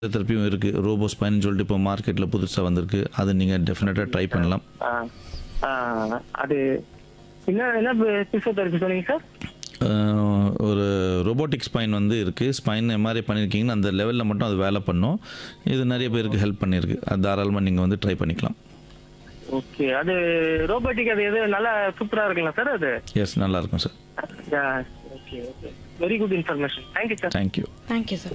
தெரப்பியும் இருக்குது robot spine சொல்லிட்டு இப்போ மார்க்கெட்டில் புதுசாக வந்திருக்கு அது நீங்கள் டெஃபினட்டாக ட்ரை பண்ணலாம் ஆ, ஆ, அது என்ன என்ன பிசியோதெரபி சொன்னீங்க சார் அஹ், ஒரு ரோபோட்டிக் ஸ்பைன் வந்து இருக்குது ஸ்பைன் எம்ஆர்ஐ பண்ணியிருக்கீங்கன்னா அந்த லெவலில் மட்டும் அது வேலை பண்ணும் இது நிறைய பேருக்கு ஹெல்ப் பண்ணியிருக்கு அது தாராளமாக நீங்கள் வந்து ட்ரை பண்ணிக்கலாம் ஓகே அது ரோபோட்டிக் அது எது நல்லா சூப்பரா இருக்குங்களா சார் அது எஸ் நல்லாயிருக்கும் sir okay okay very good information thank you sir thank you thank you sir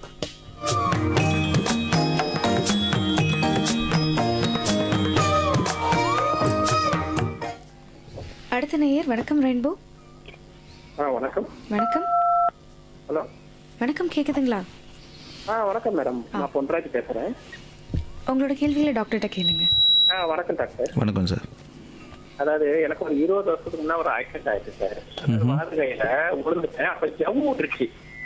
அடுத்த நேயர் வணக்கம் ரெயின்போ ஆ வணக்கம் வணக்கம் ஹலோ வணக்கம் கேக்குதுங்களா ஆ வணக்கம் மேடம் நான் பொன்ராஜ் பேசுறேன் உங்களோட கேள்விகளை டாக்டர்கிட்ட கேளுங்க ஆ வணக்கம் டாக்டர் வணக்கம் சார் அதாவது எனக்கு ஒரு இருபது வருஷத்துக்கு முன்ன ஒரு ஆக்சிடென்ட் ஆயிடுச்சு சார் அதாவது வலது கையில விழுந்துட்டேன் அப்ப ஜவ்வு விட்டுருச்சு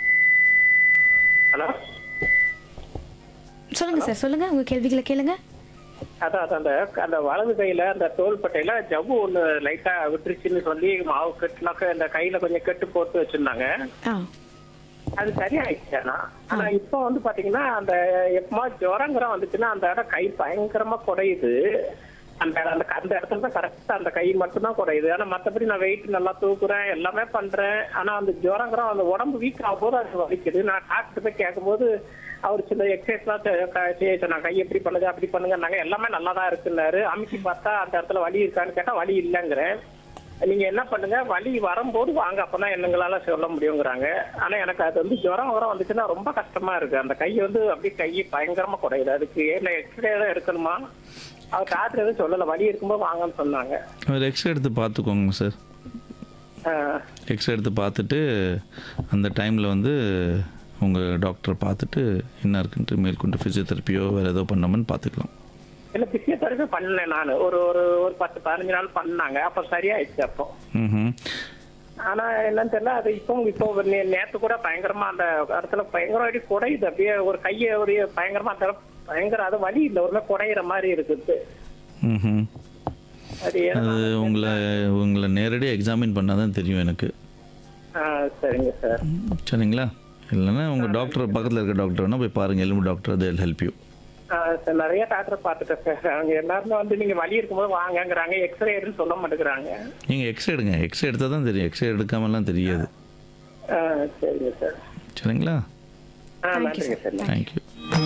ஹலோ சொல்லுங்க சார் சொல்லுங்க உங்க கேள்விகளை கேளுங்க அதான் அதான் அந்த அந்த வலது கையில அந்த தோள்பட்டையில ஜவ்வு ஒண்ணு லைட்டா விட்டுருச்சுன்னு சொல்லி மாவு கட்டுனாக்க அந்த கையில கொஞ்சம் கெட்டு போட்டு வச்சிருந்தாங்க ஆ அது சரியாயிடுச்சு ஆனா ஆனா இப்போ வந்து பாத்தீங்கன்னா அந்த எப்பமா ஜுரங்கிறம் வந்துச்சுன்னா அந்த இடம் கை பயங்கரமா குறையுது அந்த அந்த அந்த இடத்துல தான் கரெக்டா அந்த கை மட்டும்தான் குறையுது ஆனா மத்தபடி நான் வெயிட் நல்லா தூக்குறேன் எல்லாமே பண்றேன் ஆனா அந்த ஜுரங்கிறம் அந்த உடம்பு வீக் ஆகும் போது அது வலிக்குது நான் டாக்டர் போய் கேட்கும்போது அவர் சில எக்ஸசைஸ்லாம் செய்ய சொன்னாங்க கை எப்படி பண்ணுங்க அப்படி பண்ணுங்கன்னாங்க எல்லாமே நல்லா தான் இருக்குன்னாரு அமுக்கி பார்த்தா அந்த இடத்துல வலி இருக்கான்னு கேட்டா வலி இல்லைங்கிறேன் நீங்க என்ன பண்ணுங்க வலி வரும்போது வாங்க அப்பதான் என்னங்களால சொல்ல முடியுங்கிறாங்க ஆனா எனக்கு அது வந்து ஜுரம் வர வந்துச்சுன்னா ரொம்ப கஷ்டமா இருக்கு அந்த கை வந்து அப்படியே கை பயங்கரமா குறையுது அதுக்கு என்ன எக்ஸ்ரே தான் எடுக்கணுமா அவர் டாக்டர் எதுவும் சொல்லல வலி இருக்கும்போது வாங்கன்னு சொன்னாங்க ஒரு எக்ஸ்ரே எடுத்து பார்த்துக்கோங்க சார் ஆஹ் எக்ஸ்ரே எடுத்து பார்த்துட்டு அந்த டைமில் வந்து உங்கள் டாக்டரை பார்த்துட்டு என்ன இருக்குன்ட்டு மேற்கொண்டு ஃபிசியோதெரப்பியோ வேறு ஏதோ பண்ணோம்னு பார்த்துக்கலாம் இல்ல பிசியோதெரபி பண்ணேன் நான் ஒரு ஒரு ஒரு பத்து பதினஞ்சு நாள் பண்ணாங்க அப்ப சரியாயிடுச்சு அப்போ ம் ஆனா என்னன்னு தெரியல அது இப்போ இப்போ ஒரு நே- நேத்து கூட பயங்கரமா அந்த இடத்துல பயங்கரம் அடி குறையுது அப்படியே ஒரு கையை ஒரு பயங்கரமா அந்த இடம் பயங்கர அது வலி இல்லை ஒரு மாதிரி குறையிற மாதிரி இருக்குது ம் அது ஏன் அது உங்களை உங்களை நேரடியாக எக்ஸாமின் பண்ணால் தான் தெரியும் எனக்கு ஆ, சரிங்க சார் சரிங்களா இல்லைன்னா உங்கள் டாக்டர் பக்கத்தில் இருக்க டாக்டர் வேணால் போய் பாருங்கள் எலும்பு டாக்டர் அது ஹெல்ப் யூ ஆ, சார் நிறைய டாக்டர் பார்த்துட்டேன் சார் அவங்க எல்லாருமே வந்து நீங்க வலி இருக்கும்போது வாங்கங்கிறாங்க எக்ஸ்ரே எடுன்னு சொல்ல மாட்டேங்கிறாங்க நீங்கள் எக்ஸ்ரே எடுங்க எக்ஸ்ரே எடுத்தால் தான் தெரியும் எக்ஸ்ரே எடுக்காமலாம் தெரியாது ஆ, சரிங்க சார் சரிங்களா ஆ நன்றிங்க சார் தேங்க்யூ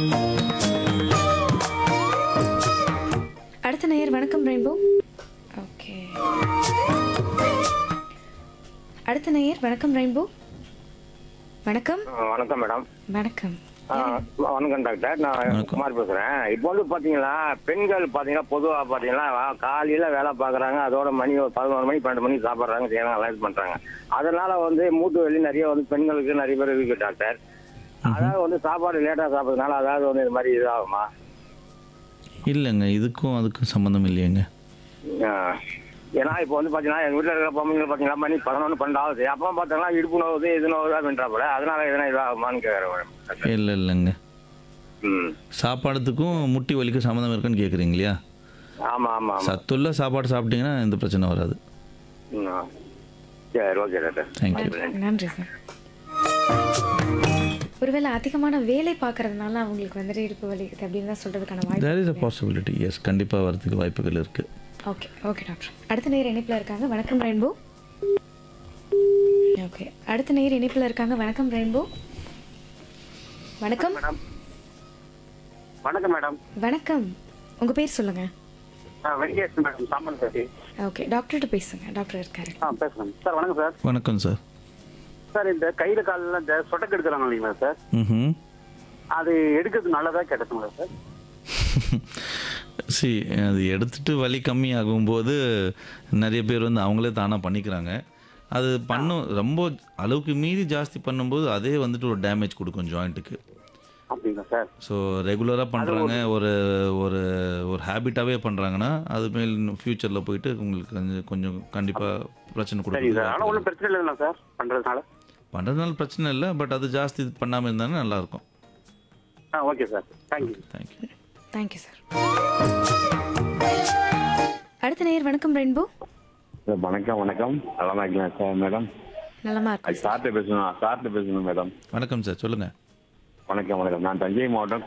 அடுத்த நேயர் வணக்கம் ரெயின்போ ஓகே அடுத்த நேயர் வணக்கம் ரெயின்போ வணக்கம் வணக்கம் மேடம் வணக்கம் ஆ, வணக்கம் டாக்டர் நான் வணக்கம். குமார் பேசுறேன் இப்போ வந்து பாத்தீங்களா பெண்கள் பாத்தீங்கன்னா பொதுவா பாத்தீங்கன்னா காலையில வேலை பாக்குறாங்க அதோட மணி ஒரு பதினோரு மணி பன்னெண்டு மணிக்கு சாப்பிடுறாங்க செய்யறாங்க எல்லாம் இது பண்றாங்க அதனால வந்து மூட்டு வலி நிறைய வந்து பெண்களுக்கு நிறைய பேர் இருக்கு டாக்டர் அதாவது வந்து சாப்பாடு லேட்டா சாப்பிட்றதுனால அதாவது வந்து இது மாதிரி இதாகுமா இல்லைங்க இதுக்கும் அதுக்கும் சம்மந்தம் இல்லையேங்க ஆ. ஏன்னா இப்போ வந்து பாத்தீங்கன்னா எங்க வீட்டுல இருக்கிற பொம்மைங்க பாத்தீங்கன்னா மணி பதினொன்று பன்னெண்டு ஆகுது அப்போ பாத்தீங்கன்னா இடுப்பு நோவுது இது நோவுது அப்படின்றா போல அதனால எதனா இதாகுமான்னு கேட்கறேன் மேடம் இல்லை இல்லைங்க ம் சாப்பாடுத்துக்கும் முட்டி வலிக்கும் சம்மந்தம் இருக்குன்னு கேட்குறீங்க இல்லையா ஆமா ஆமா ஆமா சத்துள்ள சாப்பாடு சாப்பிட்டீங்கன்னா எந்த பிரச்சனை வராது ம். ஆ. சரி ஓகே டாக்டர் தேங்க்யூ நன்றி சார் ஒருவேளை அதிகமான வேலை பார்க்கறதுனால அவங்களுக்கு வந்துட்டு இடுப்பு வலிக்குது அப்படின்னு தான் சொல்றதுக்கான வாய்ப்பு there is a possibility yes கண்டிப்பாக வரதுக்கு வாய்ப்புகள் இருக்குது ஓகே ஓகே டாக்டர் அடுத்த நேயர் இணைப்பில் இருக்காங்க வணக்கம் ரெயின்போ ஓகே அடுத்த நேயர் இணைப்பில் இருக்காங்க வணக்கம் ரெயின்போ வணக்கம் வணக்கம் மேடம் வணக்கம் உங்க பேர் சொல்லுங்க வெங்கடேஷ் மேடம் சாமன் பேசி ஓகே டாக்டர்கிட்ட பேசுங்க டாக்டர் இருக்காரு ஆ பேசுகிறேன் சார் வணக்கம் சார் வணக்கம் சார் சார் இந்த கையில் காலில் இந்த சொட்டக்கு எடுக்கிறாங்க இல்லைங்களா சார் ம் அது எடுக்கிறது நல்லதா கெட்டதுங்களா சார் சி அது எடுத்துட்டு வலி கம்மி ஆகும்போது நிறைய பேர் வந்து அவங்களே தானாக பண்ணிக்கிறாங்க அது பண்ணும் ரொம்ப அளவுக்கு மீறி ஜாஸ்தி பண்ணும்போது அதே வந்துட்டு ஒரு டேமேஜ் கொடுக்கும் ஜாயிண்ட்டுக்கு அப்படிங்களா சார் ஸோ ரெகுலராக பண்ணுறாங்க ஒரு ஒரு ஒரு ஹேபிட்டாகவே பண்ணுறாங்கன்னா அது மேல் ஃப்யூச்சரில் போயிட்டு உங்களுக்கு கொஞ்சம் கொஞ்சம் கண்டிப்பாக பிரச்சனை சரிங்க சார் ஆனால் கொடுக்கும் ஒன்றும் பிரச்சனை இல்லைங்களா சார் பண்ணுறதுனால பண்ணுறதுனால பிரச்சனை இல்லை பட் அது ஜாஸ்தி பண்ணாமல் இருந்தாலும் நல்லாயிருக்கும் ஆ okay sir thank you thank you thank you sir அடுத்த நேயர் வணக்கம் ரெயின்போ சார் வணக்கம் வணக்கம் நலமா இருக்கலாம் சார் மேடம் நலமா இருக்கும் சார்ட்ட பேசணும் சார்ட்ட பேசணும் மேடம் வணக்கம் சார் சொல்லுங்கள் வணக்கம் வணக்கம் நான் தஞ்சை மாவட்டம்